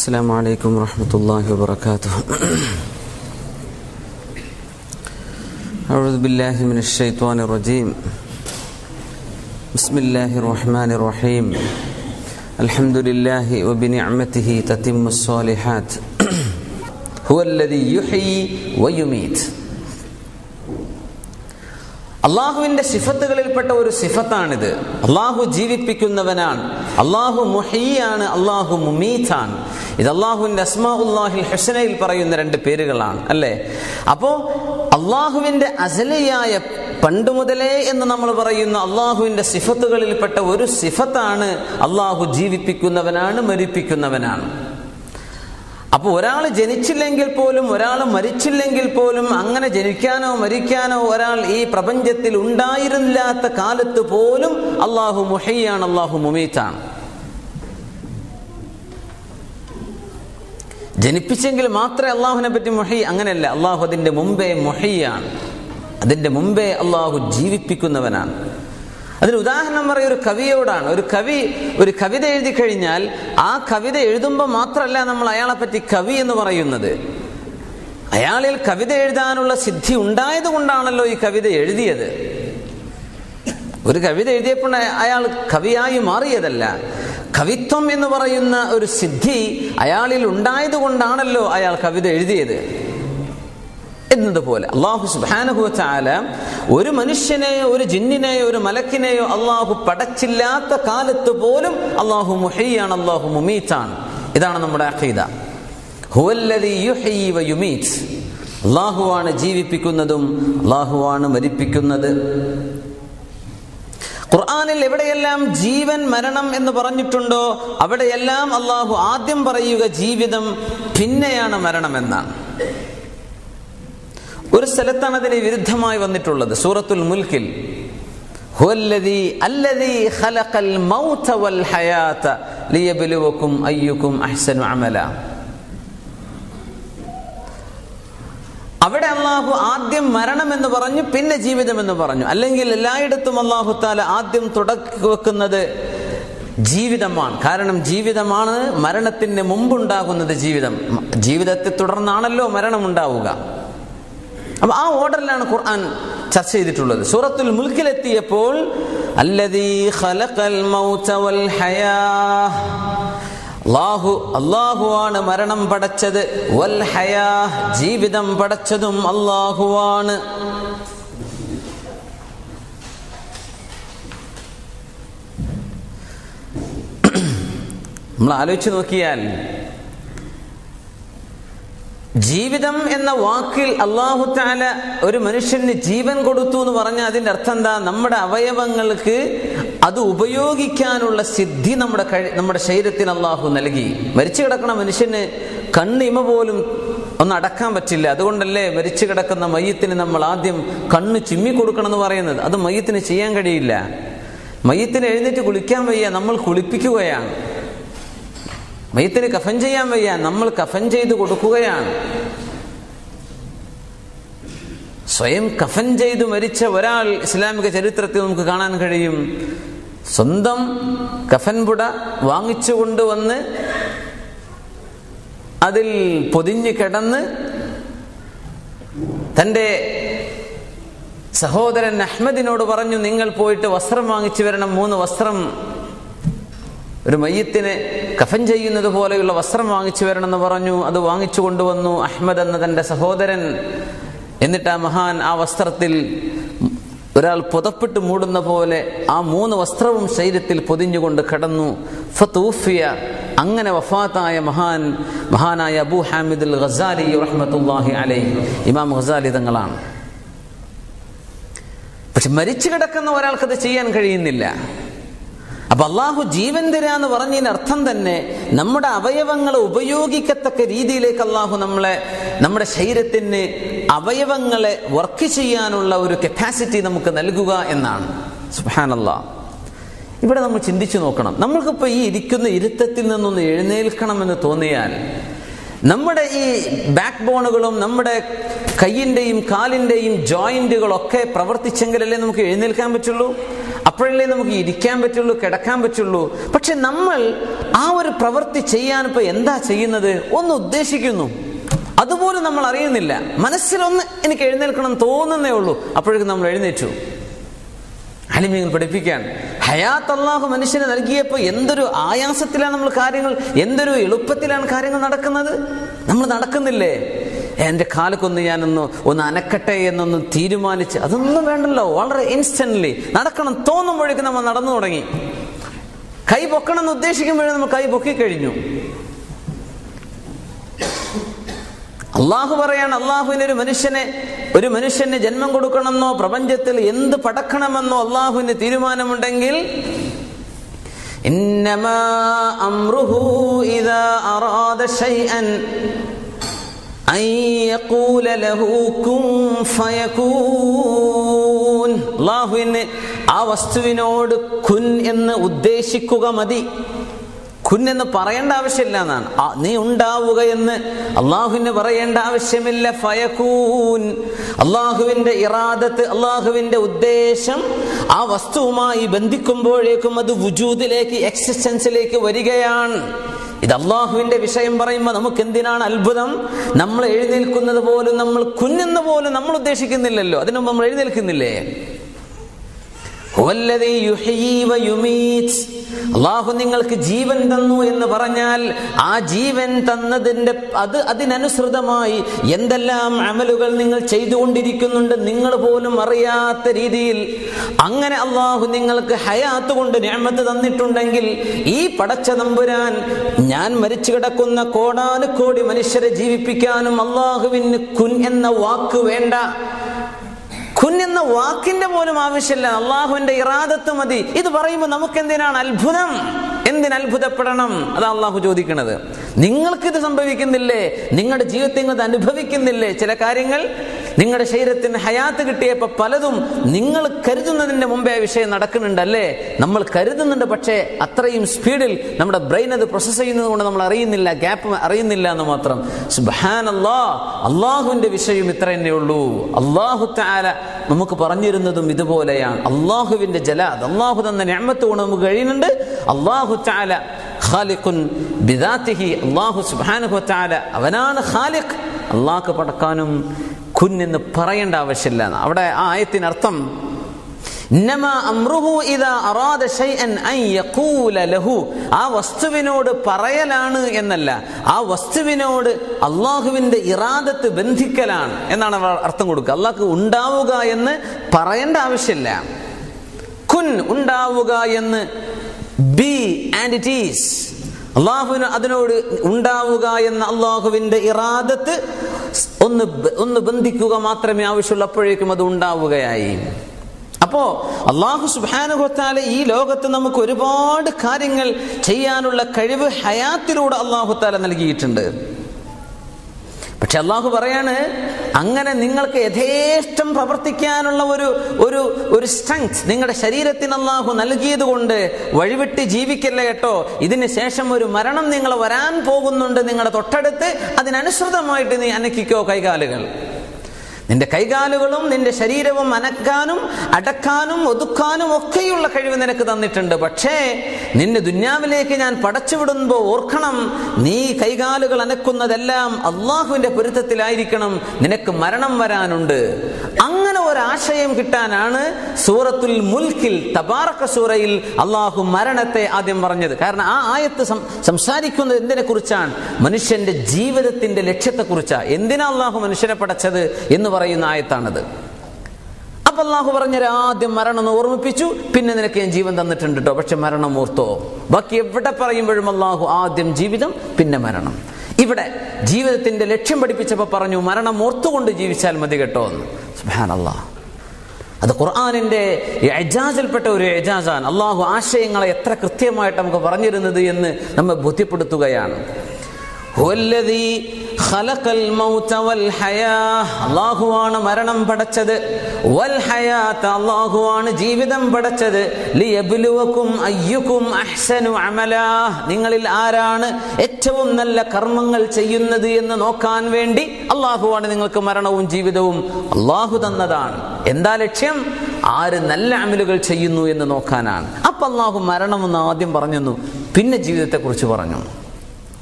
السلام عليكم ورحمة الله وبركاته أعوذ بالله من الشيطان الرجيم بسم الله الرحمن الرحيم الحمد لله وبنعمته تتم الصالحات هو الذي يحيي ويميت അള്ളാഹുവിന്റെ സിഫത്തുകളിൽപ്പെട്ട ഒരു സിഫത്താണിത് അള്ളാഹു ജീവിപ്പിക്കുന്നവനാണ് അള്ളാഹു മുഹിയാണ് അള്ളാഹു മുമീത്താണ് ഇത് അള്ളാഹുവിന്റെ അസ്മാ ഉല്ലാഹിൽ ഹുസനയിൽ പറയുന്ന രണ്ട് പേരുകളാണ് അല്ലേ അപ്പോ അള്ളാഹുവിന്റെ അസലയായ പണ്ട് മുതലേ എന്ന് നമ്മൾ പറയുന്ന അള്ളാഹുവിന്റെ സിഫത്തുകളിൽപ്പെട്ട ഒരു സിഫത്താണ് അള്ളാഹു ജീവിപ്പിക്കുന്നവനാണ് മരിപ്പിക്കുന്നവനാണ് അപ്പോൾ ഒരാൾ ജനിച്ചില്ലെങ്കിൽ പോലും ഒരാൾ മരിച്ചില്ലെങ്കിൽ പോലും അങ്ങനെ ജനിക്കാനോ മരിക്കാനോ ഒരാൾ ഈ പ്രപഞ്ചത്തിൽ ഉണ്ടായിരുന്നില്ലാത്ത കാലത്ത് പോലും അള്ളാഹു മുഹയ്യാണ് അള്ളാഹു മുമീത്താണ് ജനിപ്പിച്ചെങ്കിൽ മാത്രമേ അള്ളാഹുവിനെ പറ്റി മൊഹി അങ്ങനെയല്ല അള്ളാഹു അതിന്റെ മുമ്പേ മൊഹിയാണ് അതിന്റെ മുമ്പേ അള്ളാഹു ജീവിപ്പിക്കുന്നവനാണ് അതിന് ഉദാഹരണം പറയും ഒരു കവിയോടാണ് ഒരു കവി ഒരു കവിത എഴുതി കഴിഞ്ഞാൽ ആ കവിത എഴുതുമ്പോൾ മാത്രമല്ല നമ്മൾ അയാളെ പറ്റി കവി എന്ന് പറയുന്നത് അയാളിൽ കവിത എഴുതാനുള്ള സിദ്ധി ഉണ്ടായത് കൊണ്ടാണല്ലോ ഈ കവിത എഴുതിയത് ഒരു കവിത എഴുതിയപ്പോൾ അയാൾ കവിയായി മാറിയതല്ല കവിത്വം എന്ന് പറയുന്ന ഒരു സിദ്ധി അയാളിൽ ഉണ്ടായത് കൊണ്ടാണല്ലോ അയാൾ കവിത എഴുതിയത് എന്നതുപോലെ അള്ളാഹു സുബാനുഭവച്ചാല ഒരു മനുഷ്യനെയോ ഒരു ജിന്നിനെയോ ഒരു മലക്കിനെയോ അള്ളാഹു പടച്ചില്ലാത്ത കാലത്ത് പോലും അള്ളാഹു മുഹയ്യാണ് അള്ളാഹു മുമീത്താണ് ഇതാണ് നമ്മുടെ അഖീദ അള്ളാഹുവാണ് ജീവിപ്പിക്കുന്നതും അള്ളാഹുവാണ് മരിപ്പിക്കുന്നത് ഖുർആാനിൽ എവിടെയെല്ലാം ജീവൻ മരണം എന്ന് പറഞ്ഞിട്ടുണ്ടോ അവിടെയെല്ലാം അള്ളാഹു ആദ്യം പറയുക ജീവിതം പിന്നെയാണ് മരണം എന്നാണ് ഒരു സ്ഥലത്താണ് അതിന് വിരുദ്ധമായി വന്നിട്ടുള്ളത് സൂറത്തുൽ മുൽക്കിൽ അവിടെ അള്ളാഹു ആദ്യം മരണം എന്ന് പറഞ്ഞു പിന്നെ ജീവിതം എന്ന് പറഞ്ഞു അല്ലെങ്കിൽ എല്ലായിടത്തും അള്ളാഹു താല ആദ്യം തുടക്കി വെക്കുന്നത് ജീവിതമാണ് കാരണം ജീവിതമാണ് മരണത്തിന് മുമ്പുണ്ടാകുന്നത് ജീവിതം ജീവിതത്തെ തുടർന്നാണല്ലോ മരണം ഉണ്ടാവുക അപ്പൊ ആ ഓർഡറിലാണ് ഖുർആൻ ചർച്ച ചെയ്തിട്ടുള്ളത് സൂറത്തുൽ മുൽക്കിലെത്തിയപ്പോൾ അള്ളാഹു അള്ളാഹുവാണ് മരണം പടച്ചത് വൽ ഹയാ ജീവിതം പടച്ചതും അള്ളാഹുവാണ് നമ്മൾ ആലോചിച്ച് നോക്കിയാൽ ജീവിതം എന്ന വാക്കിൽ അള്ളാഹു താല ഒരു മനുഷ്യന് ജീവൻ കൊടുത്തു എന്ന് പറഞ്ഞാൽ അതിന്റെ അർത്ഥം എന്താ നമ്മുടെ അവയവങ്ങൾക്ക് അത് ഉപയോഗിക്കാനുള്ള സിദ്ധി നമ്മുടെ നമ്മുടെ ശരീരത്തിന് അള്ളാഹു നൽകി മരിച്ചു കിടക്കുന്ന മനുഷ്യന് കണ്ണിമ പോലും ഒന്ന് അടക്കാൻ പറ്റില്ല അതുകൊണ്ടല്ലേ മരിച്ചു കിടക്കുന്ന മയ്യത്തിന് നമ്മൾ ആദ്യം കണ്ണ് ചിമ്മി കൊടുക്കണം എന്ന് പറയുന്നത് അത് മയ്യത്തിന് ചെയ്യാൻ കഴിയില്ല മയ്യത്തിന് എഴുന്നേറ്റ് കുളിക്കാൻ വയ്യ നമ്മൾ കുളിപ്പിക്കുകയാണ് മയത്തിന് കഫൻ ചെയ്യാൻ വയ്യ നമ്മൾ കഫൻ ചെയ്ത് കൊടുക്കുകയാണ് സ്വയം കഫൻ ചെയ്ത് മരിച്ച ഒരാൾ ഇസ്ലാമിക ചരിത്രത്തിൽ നമുക്ക് കാണാൻ കഴിയും സ്വന്തം കഫൻ പുട വാങ്ങിച്ചു കൊണ്ടുവന്ന് അതിൽ പൊതിഞ്ഞു കിടന്ന് തൻ്റെ സഹോദരൻ അഹമ്മദിനോട് പറഞ്ഞു നിങ്ങൾ പോയിട്ട് വസ്ത്രം വാങ്ങിച്ചു വരണം മൂന്ന് വസ്ത്രം ഒരു മയ്യത്തിനെ കഫൻ ചെയ്യുന്നത് പോലെയുള്ള വസ്ത്രം വാങ്ങിച്ചു വരണമെന്ന് പറഞ്ഞു അത് വാങ്ങിച്ചു കൊണ്ടുവന്നു അഹമ്മദ് എന്ന തന്റെ സഹോദരൻ എന്നിട്ട് ആ മഹാൻ ആ വസ്ത്രത്തിൽ ഒരാൾ പുതപ്പിട്ട് മൂടുന്ന പോലെ ആ മൂന്ന് വസ്ത്രവും ശരീരത്തിൽ പൊതിഞ്ഞുകൊണ്ട് കടന്നു ഫത്തൂഫിയ അങ്ങനെ വഫാത്തായ മഹാൻ മഹാനായ അബൂ ഹാമിദുൽ ഖസാലി റഹ്മത്തുല്ലാഹി അലൈ ഇമാം ഖസാലി തങ്ങളാണ് പക്ഷെ മരിച്ചു കിടക്കുന്ന ഒരാൾക്കത് ചെയ്യാൻ കഴിയുന്നില്ല അപ്പൊ അള്ളാഹു ജീവൻ തരാ എന്ന് പറഞ്ഞതിന് അർത്ഥം തന്നെ നമ്മുടെ അവയവങ്ങളെ ഉപയോഗിക്കത്തക്ക രീതിയിലേക്ക് അള്ളാഹു നമ്മളെ നമ്മുടെ ശരീരത്തിന് അവയവങ്ങളെ വർക്ക് ചെയ്യാനുള്ള ഒരു കപ്പാസിറ്റി നമുക്ക് നൽകുക എന്നാണ് സുഹാനല്ലാ ഇവിടെ നമ്മൾ ചിന്തിച്ചു നോക്കണം നമ്മൾക്കിപ്പോൾ ഈ ഇരിക്കുന്ന ഇരുത്തത്തിൽ നിന്നൊന്ന് എഴുന്നേൽക്കണമെന്ന് തോന്നിയാൽ നമ്മുടെ ഈ ബാക്ക് ബോണുകളും നമ്മുടെ കയ്യിൻ്റെയും കാലിൻ്റെയും ജോയിന്റുകളൊക്കെ പ്രവർത്തിച്ചെങ്കിലല്ലേ നമുക്ക് എഴുന്നേൽക്കാൻ പറ്റുള്ളൂ അപ്പോഴല്ലേ നമുക്ക് ഇരിക്കാൻ പറ്റുള്ളൂ കിടക്കാൻ പറ്റുള്ളൂ പക്ഷെ നമ്മൾ ആ ഒരു പ്രവൃത്തി ചെയ്യാൻ ഇപ്പൊ എന്താ ചെയ്യുന്നത് ഒന്ന് ഉദ്ദേശിക്കുന്നു അതുപോലും നമ്മൾ അറിയുന്നില്ല മനസ്സിലൊന്ന് എനിക്ക് എഴുന്നേൽക്കണം തോന്നുന്നേ ഉള്ളൂ അപ്പോഴേക്കും നമ്മൾ എഴുന്നേറ്റു അലിമിങ്ങൾ പഠിപ്പിക്കാൻ ഹയാത്ത് അള്ളാഹു മനുഷ്യന് നൽകിയപ്പോൾ എന്തൊരു ആയാസത്തിലാണ് നമ്മൾ കാര്യങ്ങൾ എന്തൊരു എളുപ്പത്തിലാണ് കാര്യങ്ങൾ നടക്കുന്നത് നമ്മൾ നടക്കുന്നില്ലേ എൻ്റെ കാലക്കൊന്ന് ഞാനൊന്ന് ഒന്ന് അനക്കട്ടെ എന്നൊന്ന് തീരുമാനിച്ച് അതൊന്നും വേണ്ടല്ലോ വളരെ ഇൻസ്റ്റന്റ്ലി നടക്കണം തോന്നുമ്പോഴേക്കും നമ്മൾ നടന്നു തുടങ്ങി കൈ പൊക്കണം എന്ന് ഉദ്ദേശിക്കുമ്പോഴേ നമ്മൾ കൈ പൊക്കി കഴിഞ്ഞു അള്ളാഹു പറയാണ് അള്ളാഹുവിന് ഒരു മനുഷ്യനെ ഒരു മനുഷ്യന് ജന്മം കൊടുക്കണമെന്നോ പ്രപഞ്ചത്തിൽ എന്ത് പടക്കണമെന്നോ അള്ളാഹുവിന് തീരുമാനമുണ്ടെങ്കിൽ إنما أمره إذا أراد شيئا أن يقول له كن فيكون അള്ളാഹുവിന് ആ വസ്തുവിനോട് കുൻ എന്ന് ഉദ്ദേശിക്കുക മതി കുൻ എന്ന് പറയേണ്ട ആവശ്യമില്ല എന്നാണ് ആ, നീ ഉണ്ടാവുക എന്ന് അള്ളാഹുവിന് പറയേണ്ട ആവശ്യമില്ല ഫയക്കൂൻ അള്ളാഹുവിന്റെ ഇറാദത്ത് അള്ളാഹുവിന്റെ ഉദ്ദേശം ആ വസ്തുവുമായി ബന്ധിക്കുമ്പോഴേക്കും അത് വുജൂദിലേക്ക് എക്സിസ്റ്റൻസിലേക്ക് വരികയാണ് ഇത് അള്ളാഹുവിന്റെ വിഷയം പറയുമ്പോൾ നമുക്ക് എന്തിനാണ് അത്ഭുതം നമ്മൾ എഴുന്നേൽക്കുന്നത് പോലും നമ്മൾ കുഞ്ഞെന്ന് പോലും നമ്മൾ ഉദ്ദേശിക്കുന്നില്ലല്ലോ അതിനു മുമ്പ് നമ്മൾ എഴുന്നേൽക്കുന്നില്ലേ ഹുവല്ലദീ യുഹ്യീ വയുമീത്. അള്ളാഹു നിങ്ങൾക്ക് ജീവൻ തന്നു എന്ന് പറഞ്ഞാൽ ആ ജീവൻ തന്നതിന്റെ അത് അതിനനുസൃതമായി എന്തെല്ലാം അമലുകൾ നിങ്ങൾ ചെയ്തുകൊണ്ടിരിക്കുന്നുണ്ട് നിങ്ങൾ പോലും അറിയാത്ത രീതിയിൽ അങ്ങനെ അള്ളാഹു നിങ്ങൾക്ക് ഹയാത്ത് കൊണ്ട് ഞാമത്ത് തന്നിട്ടുണ്ടെങ്കിൽ ഈ പടച്ച നമ്പുരാൻ ഞാൻ മരിച്ചു കിടക്കുന്ന കോടാനുകോടി മനുഷ്യരെ ജീവിപ്പിക്കാനും അള്ളാഹുവിന് കുൻ എന്ന വാക്ക് വേണ്ട കുൻ എന്ന വാക്കിന്റെ പോലും ആവശ്യമില്ല അള്ളാഹുവിന്റെ ഇറാദത്ത് മതി ഇത് പറയുമ്പോൾ നമുക്ക് എന്തിനാണ് അത്ഭുതം എന്തിന് അത്ഭുതപ്പെടണം അതാ അള്ളാഹു ചോദിക്കുന്നത് നിങ്ങൾക്കിത് സംഭവിക്കുന്നില്ലേ നിങ്ങളുടെ ജീവിതത്തിൽ നിങ്ങൾ ഇത് അനുഭവിക്കുന്നില്ലേ ചില കാര്യങ്ങൾ നിങ്ങളുടെ ശരീരത്തിന് ഹയാത്ത് കിട്ടിയപ്പോൾ പലതും നിങ്ങൾ കരുതുന്നതിന്റെ മുമ്പേ ആ വിഷയം നടക്കുന്നുണ്ടല്ലേ നമ്മൾ കരുതുന്നുണ്ട് പക്ഷേ അത്രയും സ്പീഡിൽ നമ്മുടെ ബ്രെയിൻ അത് പ്രോസസ് ചെയ്യുന്നത് കൊണ്ട് നമ്മൾ അറിയുന്നില്ല ഗ്യാപ്പ് അറിയുന്നില്ല എന്ന് മാത്രം സുബാൻ അള്ളാഹുവിന്റെ വിഷയം ഇത്ര തന്നെ ഉള്ളൂ അള്ളാഹു താല നമുക്ക് പറഞ്ഞിരുന്നതും ഇതുപോലെയാണ് അള്ളാഹുവിന്റെ ജലാദ് അള്ളാഹു തന്ന ഞാമത്ത് കൊണ്ട് നമുക്ക് കഴിയുന്നുണ്ട് അള്ളാഹു താല ഖാലിഖുൻ ബിദാത്തിഹി അള്ളാഹു സുബാനുഹു താല അവനാണ് ഖാലിഖ് അള്ളാഹ്ക്ക് പടക്കാനും കുൻ എന്ന് പറയേണ്ട ആവശ്യമില്ല എന്ന്. അവിടെ ആ ആയത്തിനർത്ഥം ഇന്നമാ അമ്രുഹു ഇദാ അറാദ ശൈഅൻ അൻ യഖൂല ലഹു ആ വസ്തുവിനോട് പറയലാണ് എന്നല്ല ആ വസ്തുവിനോട് അള്ളാഹുവിന്റെ ഇറാദത്ത് ബന്ധിക്കലാണ് എന്നാണ് അവർ അർത്ഥം കൊടുക്കുക അള്ളാഹ്ക്ക് ഉണ്ടാവുക എന്ന് പറയേണ്ട ആവശ്യമില്ല കുൻ ഉണ്ടാവുക എന്ന് ബി ആൻഡ് ഇറ്റ് ഈസ് അള്ളാഹുവിന് അതിനോട് ഉണ്ടാവുക എന്ന അള്ളാഹുവിന്റെ ഇറാദത്ത് ഒന്ന് ബ- ഒന്ന് ബന്ധിക്കുക മാത്രമേ ആവശ്യമുള്ളൂ അപ്പോഴേക്കും അത് ഉണ്ടാവുകയായി അപ്പോ അള്ളാഹു സുബാനുഹത്താലെ ഈ ലോകത്ത് നമുക്ക് ഒരുപാട് കാര്യങ്ങൾ ചെയ്യാനുള്ള കഴിവ് ഹയാത്തിലൂടെ അള്ളാഹുത്താല നൽകിയിട്ടുണ്ട് പക്ഷെ അള്ളാഹു പറയാണ് അങ്ങനെ നിങ്ങൾക്ക് യഥേഷ്ടം പ്രവർത്തിക്കാനുള്ള ഒരു ഒരു ഒരു സ്ട്രെങ്ത് നിങ്ങളുടെ ശരീരത്തിന് അള്ളാഹു നൽകിയത് കൊണ്ട് വഴിവിട്ട് ജീവിക്കല്ല കേട്ടോ ഇതിന് ശേഷം ഒരു മരണം നിങ്ങൾ വരാൻ പോകുന്നുണ്ട് നിങ്ങളുടെ തൊട്ടടുത്ത് അതിനനുസൃതമായിട്ട് നീ അനക്കിക്കോ കൈകാലുകൾ നിന്റെ കൈകാലുകളും നിന്റെ ശരീരവും അനക്കാനും അടക്കാനും ഒതുക്കാനും ഒക്കെയുള്ള കഴിവ് നിനക്ക് തന്നിട്ടുണ്ട് പക്ഷേ നിന്നെ ദുന്യാവിലേക്ക് ഞാൻ പടച്ചുവിടുമ്പോൾ ഓർക്കണം നീ കൈകാലുകൾ അനക്കുന്നതെല്ലാം അള്ളാഹുവിന്റെ പൊരുത്തത്തിലായിരിക്കണം നിനക്ക് മരണം വരാനുണ്ട് അങ്ങനെ ഒരാശയം കിട്ടാനാണ് സൂറത്തുൽ മുൽക്കിൽ തബാറക്ക സൂറയിൽ അള്ളാഹു മരണത്തെ ആദ്യം പറഞ്ഞത് കാരണം ആ ആയത്ത് സം- സംസാരിക്കുന്നത് എന്തിനെ കുറിച്ചാണ് മനുഷ്യന്റെ ജീവിതത്തിന്റെ ലക്ഷ്യത്തെക്കുറിച്ചാണ് എന്തിനാ അള്ളാഹു മനുഷ്യനെ പടച്ചത് എന്ന് പറയുന്ന ആയത്താണത് അപ്പൊ അള്ളാഹു പറഞ്ഞൊരു ആദ്യം മരണം ഒന്ന് ഓർമ്മിപ്പിച്ചു പിന്നെ നിനക്ക് ഞാൻ ജീവൻ തന്നിട്ടുണ്ട് കേട്ടോ പക്ഷെ മരണം ഓർത്തോ ബാക്കി എവിടെ പറയുമ്പോഴും അള്ളാഹു ആദ്യം ജീവിതം പിന്നെ മരണം ഇവിടെ ജീവിതത്തിന്റെ ലക്ഷ്യം പഠിപ്പിച്ചപ്പോൾ പറഞ്ഞു മരണം ഓർത്തുകൊണ്ട് ജീവിച്ചാൽ മതി കേട്ടോ എന്ന് സുബ്ഹാനല്ലാഹ് അത് ഖുർആാനിന്റെ എജാസിൽപ്പെട്ട ഒരു എജാസാണ് അള്ളാഹു ആശയങ്ങളെ എത്ര കൃത്യമായിട്ട് നമുക്ക് പറഞ്ഞിരുന്നത് എന്ന് നമ്മെ ബോധ്യപ്പെടുത്തുകയാണ് هو الذي ഖലഖൽ മൗത വൽ ഹയാ അല്ലാഹുവാണ് മരണം പടച്ചത് വൽ ഹയാത്ത് അല്ലാഹുവാണ് ജീവിതം പടച്ചത് ലിയബ്ലുവക്കും അയ്യുക്കും അഹ്സനു അമലാ നിങ്ങളിൽ ആരാണ് ഏറ്റവും നല്ല കർമ്മങ്ങൾ ചെയ്യുന്നത് എന്ന് നോക്കാൻ വേണ്ടി അള്ളാഹുവാണ് നിങ്ങൾക്ക് മരണവും ജീവിതവും അള്ളാഹു തന്നതാണ് എന്താ ലക്ഷ്യം ആര് നല്ല അമലുകൾ ചെയ്യുന്നു എന്ന് നോക്കാനാണ് അപ്പൊ അള്ളാഹു മരണമെന്ന് ആദ്യം പറഞ്ഞു പിന്നെ ജീവിതത്തെക്കുറിച്ച് പറഞ്ഞു